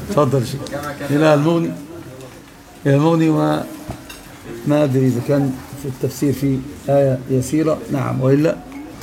تفضل يا شيخ إلى المغني إلى المغني وما ما أدري إذا كان في التفسير في آية يسيرة نعم وإلا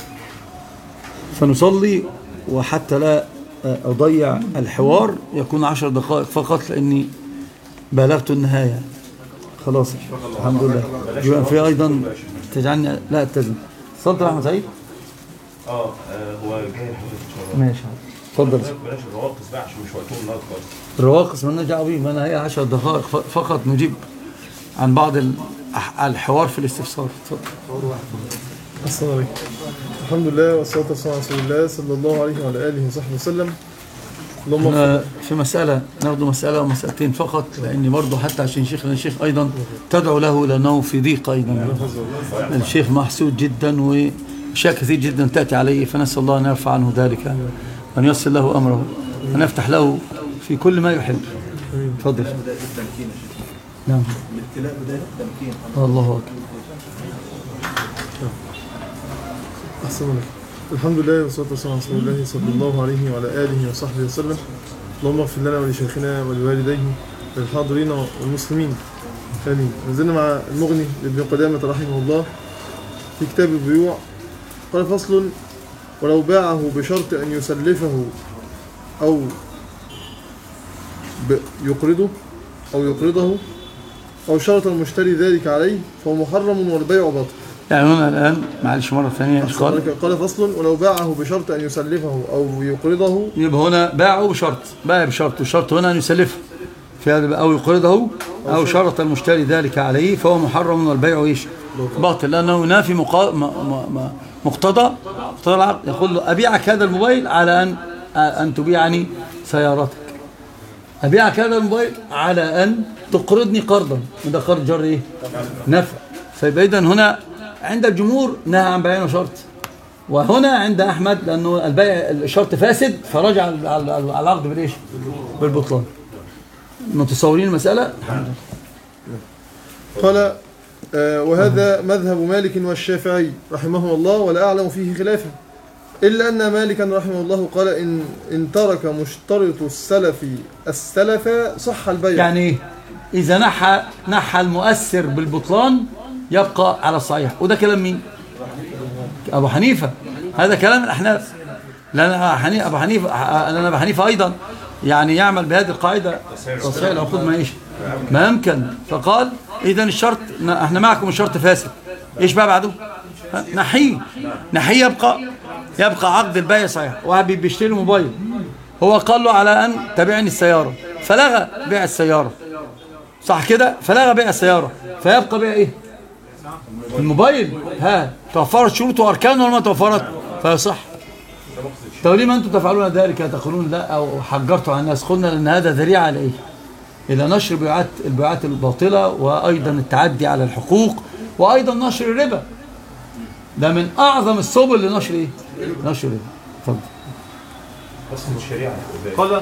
فنصلي وحتى لا أضيع الحوار يكون عشر دقائق فقط لأني بلغت النهاية خلاص الحمد لله يبقى في أيضا تجعلني لا أتزم صلت يا أحمد سعيد اه آه، هو جاي لحضرتك ان شاء الله ماشي اتفضل بلاش بلاش الرواقص بقى عشان مش وقتهم النهارده خالص الرواقص ما دعوه بيه ما أنا هي عشر دقائق ف- فقط نجيب عن بعض الأح- الحوار في الاستفسار اتفضل السلام عليكم الحمد لله والصلاة والسلام على رسول الله صلى الله عليه وعلى آله وصحبه وسلم اللهم اغفر أنا في مسألة ناخد مسألة ومسألتين فقط لأني برضه حتى عشان شيخنا الشيخ أيضا تدعو له لأنه في ضيق أيضا الشيخ محسود جدا وأشياء كثير جدا تأتي عليه فنسأل الله أن يرفع عنه ذلك وأن ييسر له أمره وأن يفتح له في كل ما يحب تفضل نعم الابتلاء بداية التمكين الله أكبر أحسن عليك الحمد لله والصلاة والسلام على رسول الله صلى الله عليه وعلى آله وصحبه وسلم اللهم اغفر لنا ولشيخنا ولوالديه وللحاضرين والمسلمين آمين نزلنا مع المغني لابن قدامة رحمه الله في كتاب البيوع قال فصل ولو باعه بشرط أن يسلفه أو ب- يقرضه أو يقرضه أو شرط المشتري ذلك عليه فهو محرم والبيع باطل يعني هنا الآن معلش مرة ثانية إيش قال قال فصل ولو باعه بشرط أن يسلفه أو يقرضه يبقى هنا باعه بشرط باع بشرط والشرط هنا أن يسلفه في هذا أو يقرضه أو شرط المشتري ذلك عليه فهو محرم والبيع إيش باطل لأنه ينافي مقا... م... م... م... مقتضى مقتضى العقد يقول له أبيعك هذا الموبايل على أن أن تبيعني سيارتك أبيعك هذا الموبايل على أن تقرضني قرضا وده قرض جر إيه نفع فيبقى إذن هنا عند الجمهور نهى عن بيان وشرط وهنا عند أحمد لأنه البيع الشرط فاسد فرجع على على- على العقد بالإيش بالبطلان متصورين المسألة قال آه، وهذا مذهب مالك والشافعي رحمهما الله ولا أعلم فيه خلافا إلا أن مالكا رحمه الله قال إن, إن ترك مشترط السلف السلف صح البيع يعني إيه؟ إذا نحى نحى المؤثر بالبطلان يبقى على الصحيح وده كلام مين أبو حنيفة هذا كلام الأحناف لأن أبو حنيفة أبو حنيفة لأن أبو حنيفة أيضا يعني يعمل بهذه القاعدة تصحيح العقود ما إيش ما يمكن فقال إذا الشرط احنا معكم الشرط فاسد إيش بقى بعده ها؟ نحيه نحيه يبقى يبقى عقد البيع صحيح واحد بيشتري موبايل هو قال له على أن تبيعني السيارة فلغى بيع السيارة صح كده فلغى بيع السيارة فيبقى بيع إيه الموبايل ها توفرت شروط وأركان ولا ما توفرت فيصح طب لما أنتم تفعلون ذلك تقولون لا أو حجرتوا على الناس قلنا لأن هذا ذريعة لإيه إلى نشر بيعات البيعات الباطلة وأيضا التعدي على الحقوق وأيضا نشر الربا ده من أعظم السبل لنشر إيه نشر الربا اتفضل بس الشريعه قال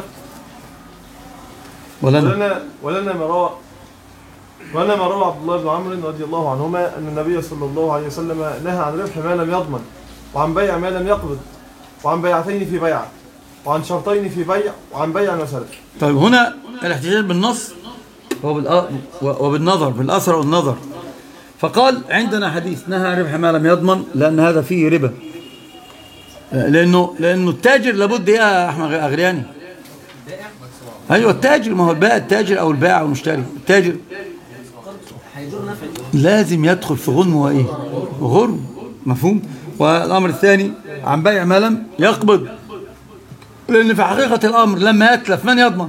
ولنا ولنا ولنا ما روى ولنا ما روى عبد الله بن عمرو رضي الله عنهما أن النبي صلى الله عليه وسلم نهى عن ربح ما لم يضمن وعن بيع ما لم يقبض وعن بيعتين في بيع وعن شرطين في بيع وعن بيع وسلف طيب هنا الاحتجاج بالنص هو بالأ- وبالنظر بالأثر والنظر فقال عندنا حديث نهى عن ربح ما لم يضمن لأن هذا فيه ربا لأنه لأنه التاجر لابد إيه يا أحمد أغرياني أيوة التاجر ما هو البائع التاجر أو البائع أو المشتري التاجر لازم يدخل في غنم وإيه غرم مفهوم والأمر الثاني عن بيع ما لم يقبض لأن في حقيقة الأمر لما يتلف من يضمن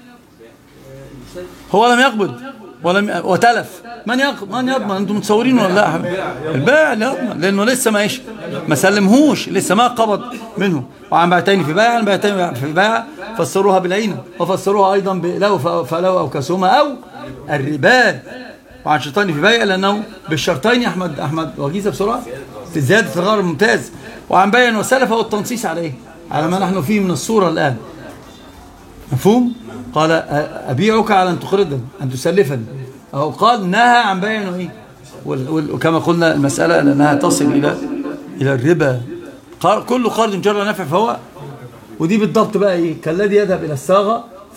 هو لم يقبض ولم وتلف من يقبض من يضمن انتم متصورين ولا لا البائع لا يضمن لانه لسه ما ايش ما سلمهوش لسه ما قبض منه وعن بيعتين في بيع عن بيعتين في بيع فسروها بالعينه وفسروها ايضا بلو فلو او كسومه او الرباد وعن شرطين في بيع لانه بالشرطين يا احمد احمد وجيزه بسرعه في زياده الغرض ممتاز وعن بيع وسلف هو التنصيص عليه على ما نحن فيه من الصوره الان مفهوم قال أ- أبيعك على أن تقرضني أن تسلفني أو قال نهى عن بيع وإيه وال- وال- وكما قلنا المسألة لأنها تصل إلى إلى الربا قال- كل قرض جر نفع فهو ودي بالضبط بقى إيه كالذي يذهب إلى الصاغة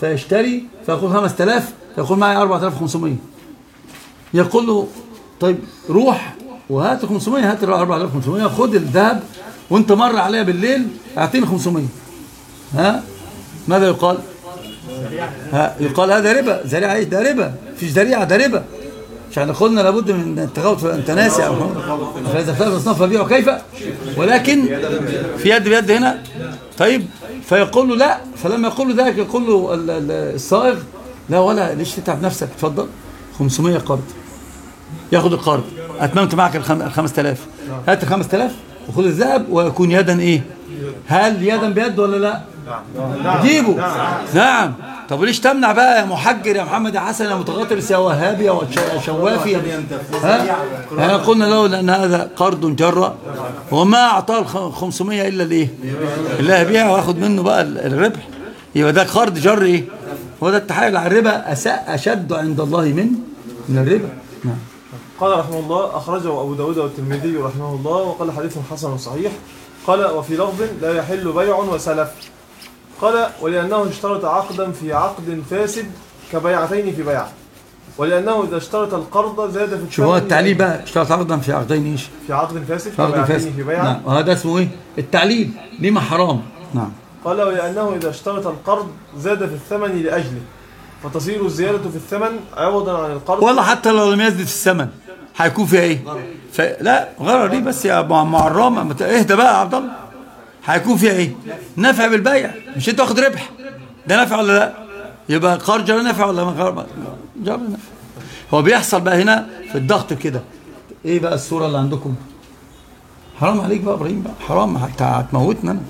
فيشتري فيقول 5000 فيقول معي 4500 يقول له طيب روح وهات 500 هات ال 4500 خد الذهب وانت مر عليا بالليل اعطيني 500 ها ماذا يقال؟ ها يقال هذا ربا ذريعه ايه ده ربا مفيش ذريعه ده ربا مش احنا قلنا لابد من التغوط انت ناسي يا محمد فاذا اختلف الاصناف فبيعوا كيف ولكن في يد بيد هنا طيب فيقول له لا فلما يقول له ذلك يقول له ال- ال- الصائغ لا ولا ليش تتعب نفسك اتفضل 500 قرض ياخد القرض اتممت معك الخم- ال 5000 هات ال 5000 وخذ الذهب ويكون يدا ايه هل يدا بيد ولا لا جيبه نعم طب ليش تمنع بقى يا محجر يا محمد يا حسن يا متغطرس يا وهابي يا وش- شوافي يا ها احنا قلنا له لان هذا قرض جرى وما اعطاه ال 500 الا الايه اللي هيبيعه وياخد منه بقى ال- الربح يبقى ده قرض جر ايه هو ده التحايل على الربا أساء اشد عند الله من من الربا نعم قال رحمه الله أخرجه أبو داود والترمذي رحمه الله وقال حديث حسن صحيح قال وفي لفظ لا يحل بيع وسلف قال ولأنه اشترط عقدا في عقد فاسد كبيعتين في بيع ولأنه إذا اشترط القرض زاد في شوف هو الثمن التعليل بقى اشتغلت عقدا في عقدين ايش في عقد فاسد في عقد كبيعتين فاسد في بيع نعم وهذا اسمه ايه التعليل لما حرام نعم قال ولأنه إذا اشترط القرض زاد في الثمن لأجله فتصير الزيادة في الثمن عوضا عن القرض ولا حتى لو لم يزد في الثمن هيكون فيها ايه ف... لا غرر ليه بس يا ابو معرام ما ت- اهدى بقى يا عبد الله هيكون فيها ايه نفع بالبيع مش انت واخد ربح ده نفع ولا لا يبقى قرض جرى نفع ولا ما قرض جرى نفع هو بيحصل بقى هنا في الضغط كده ايه بقى الصوره اللي عندكم حرام عليك بقى يا ابراهيم بقى حرام هت- هتموتنا انا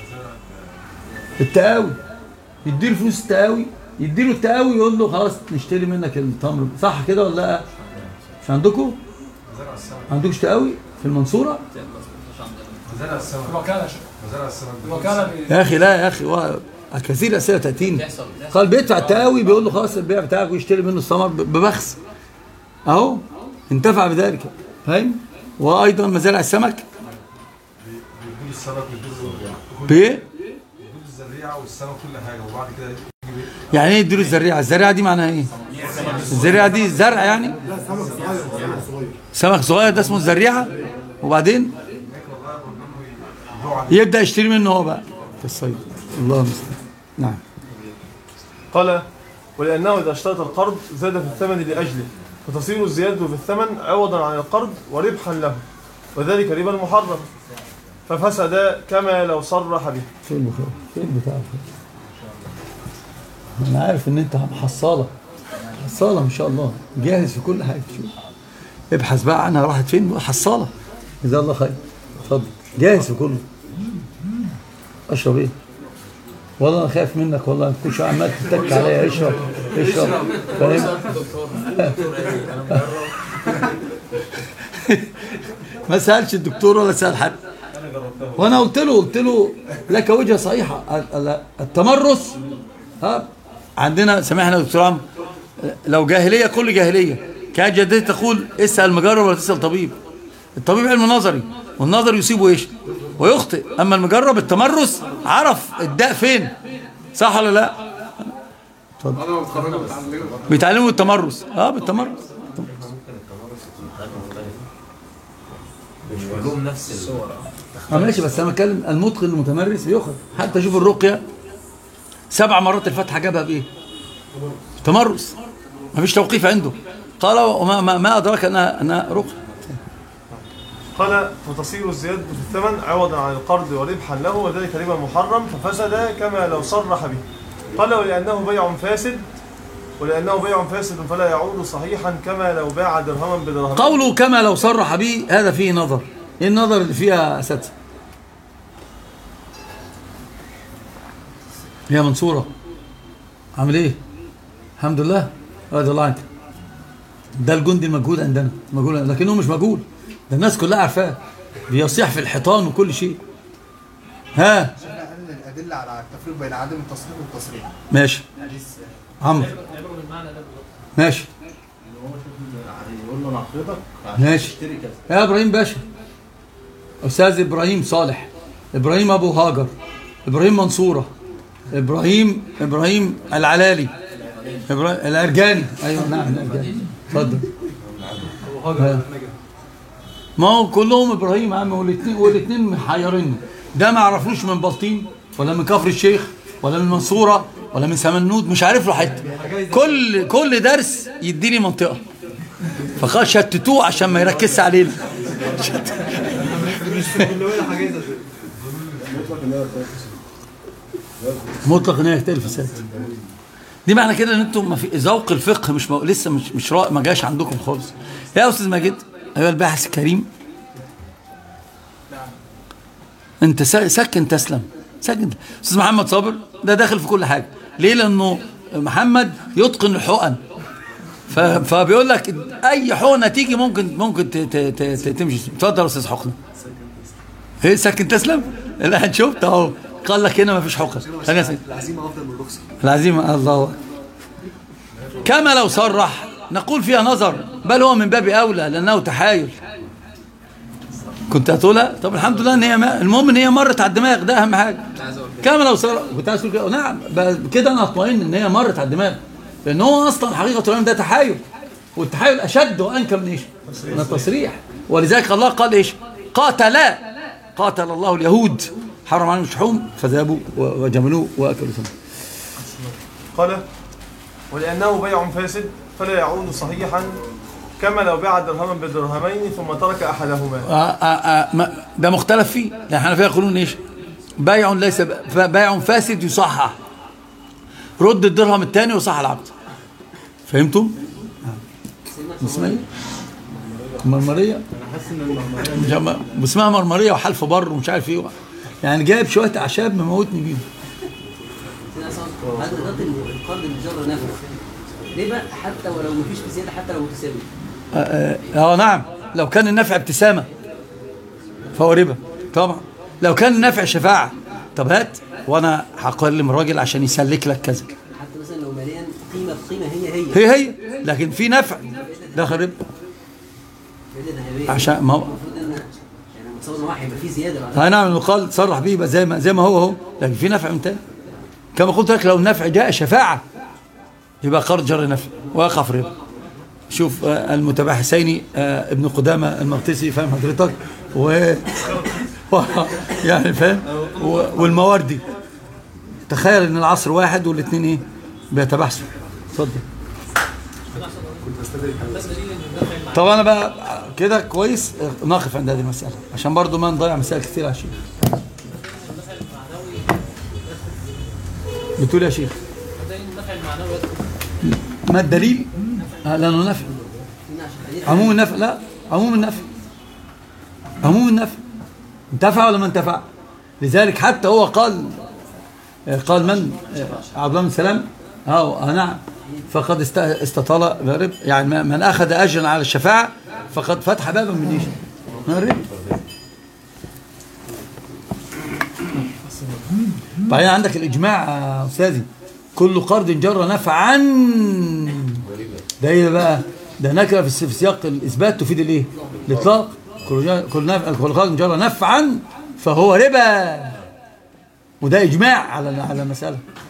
التقاوي يديله فلوس التقاوي يديله التقاوي يقول له خلاص نشتري منك التمر صح كده ولا لا مش عندكم عندكش تقاوي في المنصوره الوكالة الوكالة بي- يا اخي لا يا اخي هو كثير اسئله تاتيني قال بيدفع التقاوي بيقول له خلاص البيع بتاعك ويشتري منه الثمر ب- ببخس اهو انتفع بذلك فاهم وايضا مزارع السمك بيجيب السمك ويجيب الزريعة بايه بيجيب الزريعة والسمك كل حاجة وبعد كده يعني ايه يديله الزريعه الزريعه دي معناها ايه الزريعه دي زرع يعني سمك صغير ده اسمه الزريعه وبعدين يبدا يشتري منه هو بقى في الصيد الله المستعان نعم قال ولأنه إذا اشترط القرض زاد في الثمن لأجله فتصير الزيادة في الثمن عوضا عن القرض وربحا له وذلك ربا محرم ففسد كما لو صرح به فين البخاري فين بتاع انا عارف ان انت حصاله حصاله ما شاء الله جاهز في كل حاجه شوف ابحث بقى عنها راحت فين حصاله جزاه الله خير اتفضل جاهز في كله اشرب ايه والله انا خايف منك والله ما تكونش عمال تتك عليا اشرب اشرب فاهم ما سالش الدكتور ولا سال حد وانا قلت له قلت له لك وجهه صحيحه ال- ال- التمرس ها عندنا سامحنا يا دكتور عمرو لو جاهليه كل جاهليه كانت جدتي تقول اسال مجرب ولا تسال طبيب الطبيب علم نظري والنظر يصيبه ايش ويخطئ اما المجرب التمرس عرف الداء فين صح ولا لا اتفضل بيتعلموا التمرس اه بالتمرس مش كلهم نفس الصور اه ماشي بس انا بتكلم المتقن المتمرس بياخد حتى شوف الرقيه سبع مرات الفاتحه جابها بايه؟ تمرس مفيش توقيف عنده قال وما ما, ما ادراك انها انها رقيه قال فتصير الزيادة في الثمن عوضا عن القرض وربحا له وذلك ربا محرم ففسد كما لو صرح به قال ولأنه بيع فاسد ولأنه بيع فاسد فلا يعود صحيحا كما لو باع درهما بدرهم قوله كما لو صرح به هذا فيه نظر ايه النظر اللي فيها اساتذه يا منصوره عامل ايه الحمد لله رضي الله عنك ده الجندي المجهول عندنا مجهول لكنه مش مجهول ده الناس كلها عارفاه بيصيح في الحيطان وكل شيء ها شرحنا الأدلة على التفريق بين عدم التصريح والتصريح ماشي حديث عمرو ماشي يقول له انا حضرتك ماشي اشتري كذا يا ابراهيم باشا استاذ ابراهيم صالح ابراهيم ابو هاجر ابراهيم منصوره ابراهيم ابراهيم العلالي ابراهيم الارجاني ايوه نعم الارجاني اتفضل ها. ما هو كلهم ابراهيم يا عم والاثنين والاثنين محيريني ده ما عرفوش من بلطيم ولا من كفر الشيخ ولا من المنصوره ولا من سمنود مش عارف له حته كل كل درس يديني منطقه فخلاص شتتوه عشان ما يركزش علينا مطلق ان هي يختلف السنة دي معنى كده ان انتم ما في ذوق الفقه مش مو... لسه مش مش رائع ما جاش عندكم خالص يا استاذ ماجد ايها الباحث الكريم انت سا- سكن تسلم سكن استاذ محمد صابر ده داخل في كل حاجه ليه لانه محمد يتقن الحقن ف... فبيقول لك اي حقنه تيجي ممكن ممكن ت... ت... ت... ت... تمشي اتفضل يا استاذ حقنه ايه سكن تسلم لا هنشوف اهو قال لك هنا ما فيش حقن خلينا نسيب. العزيمه افضل من الرخصه العزيمة الله أكبر. كما لو صرح نقول فيها نظر بل هو من باب أولى لأنه تحايل كنت هتقولها طب الحمد لله ان هي ما المهم ان هي مرت على الدماغ ده اهم حاجه كما لو صرح كنت عايز تقول كده نعم ب- كده انا اطمئن ان هي مرت على الدماغ لان هو اصلا حقيقه الامر ده تحايل والتحايل اشد وانكى من ايش؟ من التصريح ولذلك الله قال ايش؟ قاتلا قاتل الله اليهود حرم عليهم الشحوم فذهبوا و- وجملوه واكلوا ثمنه قال ولأنه بيع فاسد فلا يعود صحيحا كما لو باع درهما بدرهمين ثم ترك أحدهما آه آه آه ما- ده مختلف فيه يعني الحنفيه يقولون ايش بيع ليس ب- ف- بيع فاسد يصحح رد الدرهم الثاني وصح العقد فهمتم اسمها ايه مرمريه جم- اسمها مرمريه وحلف بر ومش عارف ايه يعني جايب شويه اعشاب مموتني بيهم هذا ضد القرض المجرد نفسه ليه بقى حتى ولو مفيش في زياده حتى لو متساوي اه آه، نعم لو كان النفع ابتسامة فهو ربا طبعا لو كان النفع شفاعة طب هات وانا هكلم الراجل عشان يسلك لك كذا حتى مثلا لو ماليا قيمه بقيمه هي هي هي هي لكن في نفع داخل ربا فائده ذهبيه عشان ما هو المفروض ان يعني متصور ان هو هيبقى فيه زياده بعد اي نعم يقال تصرح بيه يبقى زي ما زي ما هو هو لكن في نفع من تاني كما قلت لك لو النفع جاء شفاعة يبقى قرض جر نفع ويقع في ربا شوف آه، المتباحثين آه، ابن قدامة المقدسي فاهم حضرتك و و- يعني فاهم و- والمواردي تخيل ان العصر واحد والاثنين ايه بيتباحثوا اتفضل طب انا بقى كده كويس آه، نقف عند هذه المسألة عشان برضو ما نضيع مسائل كتير على الشيخ بتقول يا شيخ ما الدليل؟ آه، لأنه نفع عموم النفع لا عموم النفع عموم النفع انتفع ولا ما انتفع لذلك حتى هو قال آه، قال من آه، عبد الله بن سلام اه آه، نعم فقد است- استطال الربا يعني ما- من اخذ اجرا على الشفاعه فقد فتح بابا من ايش؟ من الربا بعدين عندك الاجماع يا استاذي كل قرض جر نفعا ده ايه بقى ده نكره في الس- في سياق الاثبات تفيد الايه الاطلاق كل جا- كل نفع كل قرض جر نفعا فهو ربا وده اجماع على على المساله